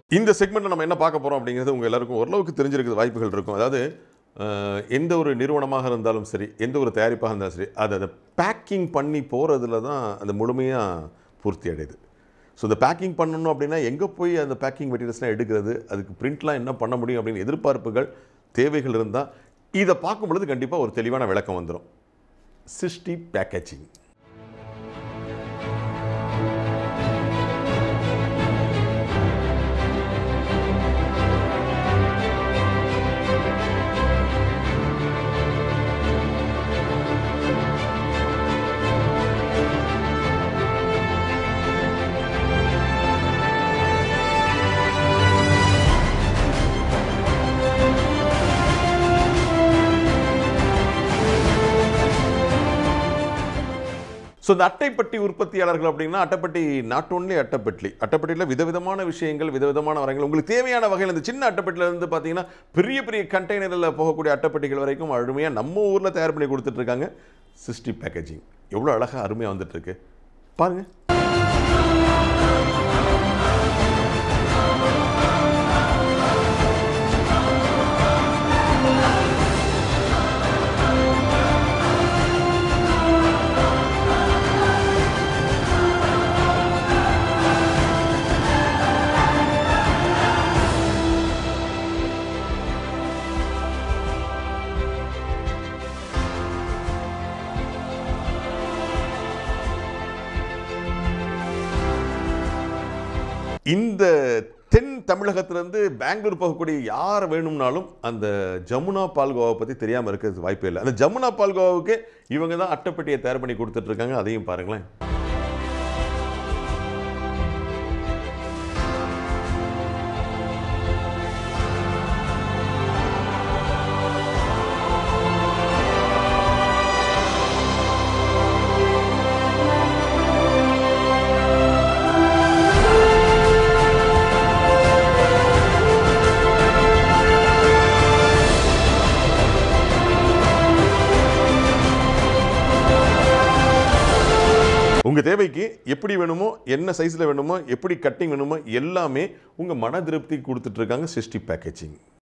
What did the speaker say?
இந்த செக்மெண்ட்டில் நம்ம என்ன பார்க்க போகிறோம் அப்படிங்கிறது உங்கள் எல்லாருக்கும் ஓரளவுக்கு தெரிஞ்சிருக்கிறது வாய்ப்புகள் இருக்கும் அதாவது அஹ், எந்த ஒரு நிறுவனமாக இருந்தாலும் சரி எந்த ஒரு தயாரிப்பாக இருந்தாலும் சரி அது அதை பேக்கிங் பண்ணி போகிறதுல தான் அந்த முழுமையாக பூர்த்தி அடையுது ஸோ இந்த பேக்கிங் பண்ணணும் அப்படின்னா எங்கே போய் அந்த பேக்கிங் மெட்டீரியல்ஸ்லாம் எடுக்கிறது அதுக்கு பிரிண்ட்லாம் என்ன பண்ண முடியும் அப்படின்னு எதிர்பார்ப்புகள் தேவைகள் இருந்தால் இதை பார்க்கும் பொழுது கண்டிப்பாக ஒரு தெளிவான விளக்கம் வந்துடும் சிஸ்டி பேக்கேஜிங் ஸோ இந்த அட்டைப்பட்டி உற்பத்தியாளர்கள் அப்படின்னா அட்டைப்பட்டி நாட் ஒன்லி அட்டைப்பட்டி அட்டைப்பட்டியில் விதவிதமான விஷயங்கள் விதவிதமான வரங்கள் உங்களுக்கு தேவையான வகையில் இந்த சின்ன அட்டைப்பட்டில இருந்து பார்த்தீங்கன்னா பெரிய பெரிய கண்டெய்னரில் போகக்கூடிய அட்டைப்பட்டிகள் வரைக்கும் அருமையாக நம்ம ஊரில் தயார் பண்ணி கொடுத்துட்டு இருக்காங்க சிஸ்டி பேக்கேஜிங் எவ்வளோ அழகாக அருமையாக வந்துட்டு இருக்கு பாருங்க இந்த தென் தமிழகத்திலேருந்து பெங்களூர் போகக்கூடிய யார் வேணும்னாலும் அந்த ஜமுனா பால்கோவாவை பற்றி தெரியாமல் இருக்கிறது வாய்ப்பே இல்லை அந்த ஜமுனா பால்கோவாவுக்கு இவங்க தான் அட்டைப்பட்டியை தயார் பண்ணி கொடுத்துட்டு இருக்காங்க அதையும் பாருங்களேன் உங்கள் தேவைக்கு எப்படி வேணுமோ என்ன சைஸில் வேணுமோ எப்படி கட்டிங் வேணுமோ எல்லாமே உங்கள் மன திருப்தி கொடுத்துட்டு இருக்காங்க சிஸ்டி பேக்கேஜிங்